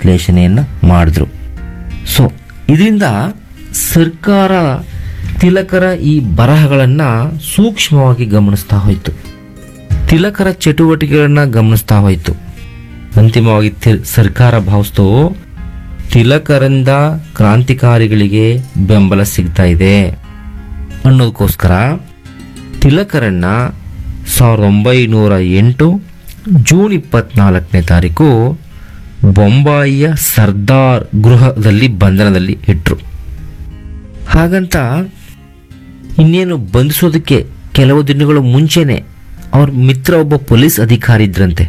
ವಿಶ್ಲೇಷಣೆಯನ್ನು ಮಾಡಿದ್ರು ಸೊ ಇದರಿಂದ ಸರ್ಕಾರ ತಿಲಕರ ಈ ಬರಹಗಳನ್ನು ಸೂಕ್ಷ್ಮವಾಗಿ ಗಮನಿಸ್ತಾ ಹೋಯಿತು ತಿಲಕರ ಚಟುವಟಿಕೆಗಳನ್ನ ಗಮನಿಸ್ತಾ ಹೋಯಿತು ಅಂತಿಮವಾಗಿ ತಿ- ಸರ್ಕಾರ ಭಾವಿಸ್ತು ತಿಲಕರಿಂದ ಕ್ರಾಂತಿಕಾರಿಗಳಿಗೆ ಬೆಂಬಲ ಸಿಗ್ತಾ ಇದೆ ಅನ್ನೋದಕ್ಕೋಸ್ಕರ ತಿಲಕರನ್ನ ಸಾವಿರದ ಒಂಬೈನೂರ ಎಂಟು ಜೂನ್ ಇಪ್ಪತ್ನಾಲ್ಕನೇ ತಾರೀಕು ಬೊಂಬಾಯಿಯ ಸರ್ದಾರ್ ಗೃಹದಲ್ಲಿ ಬಂಧನದಲ್ಲಿ ಇಟ್ಟರು ಹಾಗಂತ ಇನ್ನೇನು ಬಂಧಿಸೋದಕ್ಕೆ ಕೆಲವು ದಿನಗಳ ಮುಂಚೆನೆ ಅವ್ರ ಮಿತ್ರ ಒಬ್ಬ ಪೊಲೀಸ್ ಅಧಿಕಾರಿ ಇದ್ರಂತೆ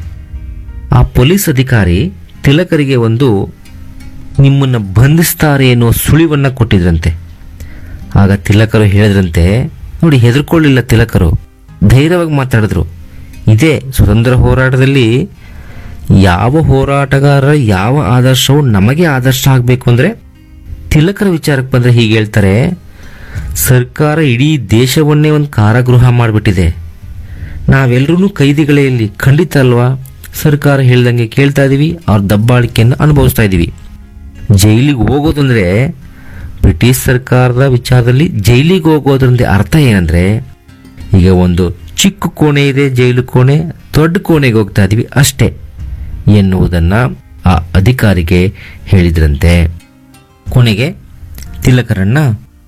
ಆ ಪೊಲೀಸ್ ಅಧಿಕಾರಿ ತಿಲಕರಿಗೆ ಒಂದು ನಿಮ್ಮನ್ನು ಬಂಧಿಸ್ತಾರೆ ಎನ್ನುವ ಸುಳಿವನ್ನ ಕೊಟ್ಟಿದ್ರಂತೆ ಆಗ ತಿಲಕರು ಹೇಳಿದ್ರಂತೆ ನೋಡಿ ಹೆದರ್ಕೊಳ್ಳಿಲ್ಲ ತಿಲಕರು ಧೈರ್ಯವಾಗಿ ಮಾತಾಡಿದ್ರು ಇದೇ ಸ್ವತಂತ್ರ ಹೋರಾಟದಲ್ಲಿ ಯಾವ ಹೋರಾಟಗಾರರ ಯಾವ ಆದರ್ಶವು ನಮಗೆ ಆದರ್ಶ ಆಗಬೇಕು ಅಂದರೆ ತಿಲಕರ ವಿಚಾರಕ್ಕೆ ಬಂದರೆ ಹೀಗೆ ಹೇಳ್ತಾರೆ ಸರ್ಕಾರ ಇಡೀ ದೇಶವನ್ನೇ ಒಂದು ಕಾರಾಗೃಹ ಮಾಡಿಬಿಟ್ಟಿದೆ ನಾವೆಲ್ಲರೂ ಕೈದಿಗಳೇ ಇಲ್ಲಿ ಖಂಡಿತ ಅಲ್ವಾ ಸರ್ಕಾರ ಹೇಳ್ದಂಗೆ ಕೇಳ್ತಾ ಇದ್ದೀವಿ ಅವ್ರ ದಬ್ಬಾಳಿಕೆಯನ್ನು ಅನುಭವಿಸ್ತಾ ಇದ್ದೀವಿ ಜೈಲಿಗೆ ಹೋಗೋದಂದ್ರೆ ಬ್ರಿಟಿಷ್ ಸರ್ಕಾರದ ವಿಚಾರದಲ್ಲಿ ಜೈಲಿಗೆ ಹೋಗೋದ್ರಿಂದ ಅರ್ಥ ಏನಂದ್ರೆ ಈಗ ಒಂದು ಚಿಕ್ಕ ಕೋಣೆ ಇದೆ ಜೈಲು ಕೋಣೆ ದೊಡ್ಡ ಕೋಣೆಗೆ ಹೋಗ್ತಾ ಇದೀವಿ ಅಷ್ಟೇ ಎನ್ನುವುದನ್ನ ಆ ಅಧಿಕಾರಿಗೆ ಹೇಳಿದ್ರಂತೆ ಕೊನೆಗೆ ತಿಲಕರನ್ನ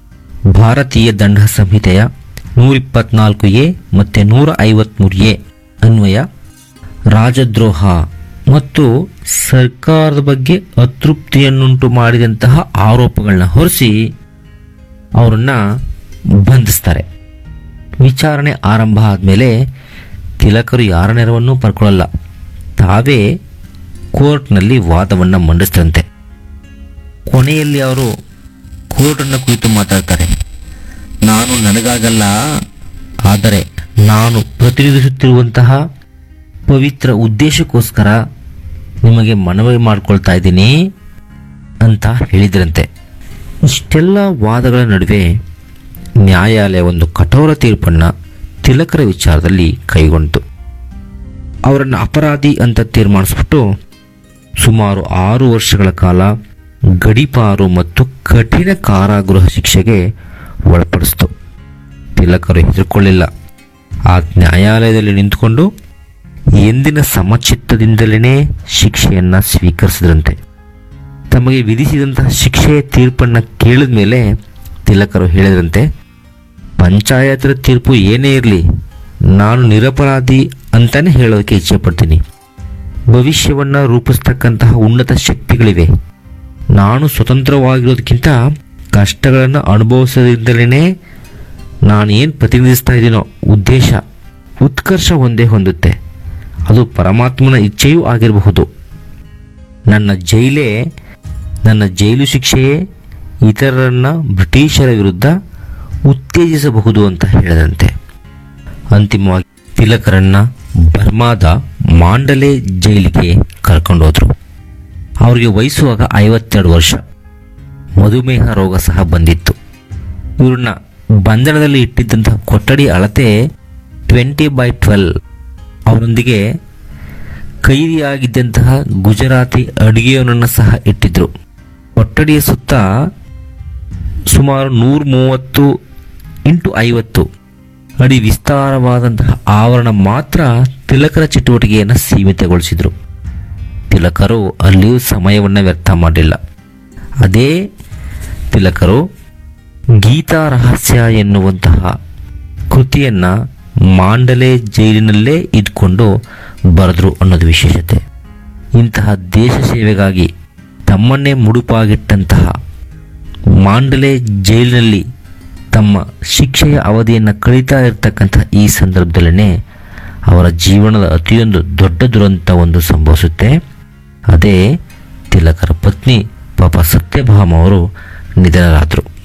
ಭಾರತೀಯ ದಂಡ ಸಂಹಿತೆಯ ನೂರಿಪ್ಪತ್ನಾಲ್ಕು ಎ ಮತ್ತು ನೂರ ಐವತ್ಮೂರು ಎ ಅನ್ವಯ ರಾಜದ್ರೋಹ ಮತ್ತು ಸರ್ಕಾರದ ಬಗ್ಗೆ ಅತೃಪ್ತಿಯನ್ನುಂಟು ಮಾಡಿದಂತಹ ಆರೋಪಗಳನ್ನ ಹೊರಿಸಿ ಅವರನ್ನ ಬಂಧಿಸ್ತಾರೆ ವಿಚಾರಣೆ ಆರಂಭ ಆದಮೇಲೆ ತಿಲಕರು ಯಾರ ನೆರವನ್ನೂ ಪಡ್ಕೊಳ್ಳಲ್ಲ ತಾವೇ ಕೋರ್ಟ್ನಲ್ಲಿ ವಾದವನ್ನು ಮಂಡಿಸ್ತಂತೆ ಕೊನೆಯಲ್ಲಿ ಅವರು ಕೋರ್ಟನ್ನು ಕುರಿತು ಮಾತಾಡ್ತಾರೆ ನಾನು ನನಗಾಗಲ್ಲ ಆದರೆ ನಾನು ಪ್ರತಿನಿಧಿಸುತ್ತಿರುವಂತಹ ಪವಿತ್ರ ಉದ್ದೇಶಕ್ಕೋಸ್ಕರ ನಿಮಗೆ ಮನವಿ ಮಾಡ್ಕೊಳ್ತಾ ಇದ್ದೀನಿ ಅಂತ ಹೇಳಿದ್ರಂತೆ ಇಷ್ಟೆಲ್ಲ ವಾದಗಳ ನಡುವೆ ನ್ಯಾಯಾಲಯ ಒಂದು ಕಠೋರ ತೀರ್ಪನ್ನು ತಿಲಕರ ವಿಚಾರದಲ್ಲಿ ಕೈಗೊಂಡಿತು ಅವರನ್ನು ಅಪರಾಧಿ ಅಂತ ತೀರ್ಮಾನಿಸ್ಬಿಟ್ಟು ಸುಮಾರು ಆರು ವರ್ಷಗಳ ಕಾಲ ಗಡಿಪಾರು ಮತ್ತು ಕಠಿಣ ಕಾರಾಗೃಹ ಶಿಕ್ಷೆಗೆ ಒಳಪಡಿಸಿತು ತಿಲಕರು ಹೆದರ್ಕೊಳ್ಳಿಲ್ಲ ಆ ನ್ಯಾಯಾಲಯದಲ್ಲಿ ನಿಂತುಕೊಂಡು ಎಂದಿನ ಸಮಚಿತ್ತದಿಂದಲೇ ಶಿಕ್ಷೆಯನ್ನ ಸ್ವೀಕರಿಸಿದ್ರಂತೆ ತಮಗೆ ವಿಧಿಸಿದಂತಹ ಶಿಕ್ಷೆಯ ತೀರ್ಪನ್ನು ಕೇಳಿದ ಮೇಲೆ ತಿಲಕರು ಹೇಳಿದ್ರಂತೆ ಪಂಚಾಯತರ ತೀರ್ಪು ಏನೇ ಇರಲಿ ನಾನು ನಿರಪರಾಧಿ ಅಂತಾನೆ ಹೇಳೋದಕ್ಕೆ ಇಚ್ಛೆ ಪಡ್ತೀನಿ ಭವಿಷ್ಯವನ್ನ ರೂಪಿಸ್ತಕ್ಕಂತಹ ಉನ್ನತ ಶಕ್ತಿಗಳಿವೆ ನಾನು ಸ್ವತಂತ್ರವಾಗಿರೋದಕ್ಕಿಂತ ಕಷ್ಟಗಳನ್ನು ಅನುಭವಿಸೋದ್ರಿಂದಲೇ ನಾನು ಏನು ಪ್ರತಿನಿಧಿಸ್ತಾ ಇದ್ದೀನೋ ಉದ್ದೇಶ ಉತ್ಕರ್ಷ ಒಂದೇ ಹೊಂದುತ್ತೆ ಅದು ಪರಮಾತ್ಮನ ಇಚ್ಛೆಯೂ ಆಗಿರಬಹುದು ನನ್ನ ಜೈಲೇ ನನ್ನ ಜೈಲು ಶಿಕ್ಷೆಯೇ ಇತರರನ್ನ ಬ್ರಿಟಿಷರ ವಿರುದ್ಧ ಉತ್ತೇಜಿಸಬಹುದು ಅಂತ ಹೇಳಿದಂತೆ ಅಂತಿಮವಾಗಿ ತಿಲಕರನ್ನ ಬರ್ಮಾದ ಮಾಂಡಲೆ ಜೈಲಿಗೆ ಕರ್ಕೊಂಡು ಹೋದ್ರು ಅವರಿಗೆ ವಯಸ್ಸುವಾಗ ಐವತ್ತೆರಡು ವರ್ಷ ಮಧುಮೇಹ ರೋಗ ಸಹ ಬಂದಿತ್ತು ಇವ್ರನ್ನ ಬಂಧನದಲ್ಲಿ ಇಟ್ಟಿದ್ದಂತಹ ಕೊಠಡಿ ಅಳತೆ ಟ್ವೆಂಟಿ ಬೈ ಟ್ವೆಲ್ ಅವರೊಂದಿಗೆ ಕೈದಿಯಾಗಿದ್ದಂತಹ ಗುಜರಾತಿ ಅಡುಗೆಯವನನ್ನು ಸಹ ಇಟ್ಟಿದ್ರು ಕೊಠಡಿಯ ಸುತ್ತ ಸುಮಾರು ನೂರ ಮೂವತ್ತು ಇಂಟು ಐವತ್ತು ಅಡಿ ವಿಸ್ತಾರವಾದಂತಹ ಆವರಣ ಮಾತ್ರ ತಿಲಕರ ಚಟುವಟಿಕೆಯನ್ನು ಸೀಮಿತಗೊಳಿಸಿದರು ತಿಲಕರು ಅಲ್ಲಿಯೂ ಸಮಯವನ್ನು ವ್ಯರ್ಥ ಮಾಡಲಿಲ್ಲ ಅದೇ ತಿಲಕರು ಗೀತಾ ರಹಸ್ಯ ಎನ್ನುವಂತಹ ಕೃತಿಯನ್ನ ಮಾಂಡಲೆ ಜೈಲಿನಲ್ಲೇ ಇದ್ಕೊಂಡು ಬರೆದ್ರು ಅನ್ನೋದು ವಿಶೇಷತೆ ಇಂತಹ ದೇಶ ಸೇವೆಗಾಗಿ ತಮ್ಮನ್ನೇ ಮುಡುಪಾಗಿಟ್ಟಂತಹ ಮಾಂಡಲೆ ಜೈಲಿನಲ್ಲಿ ತಮ್ಮ ಶಿಕ್ಷೆಯ ಅವಧಿಯನ್ನು ಕಳೀತಾ ಇರತಕ್ಕಂತಹ ಈ ಸಂದರ್ಭದಲ್ಲೇ ಅವರ ಜೀವನದ ಅತಿಯೊಂದು ದೊಡ್ಡ ದುರಂತ ಒಂದು ಸಂಭವಿಸುತ್ತೆ ಅದೇ ತಿಲಕರ ಪತ್ನಿ ಪಾಪ ಸತ್ಯಭಾಮ ಅವರು ನಿಧನರಾದರು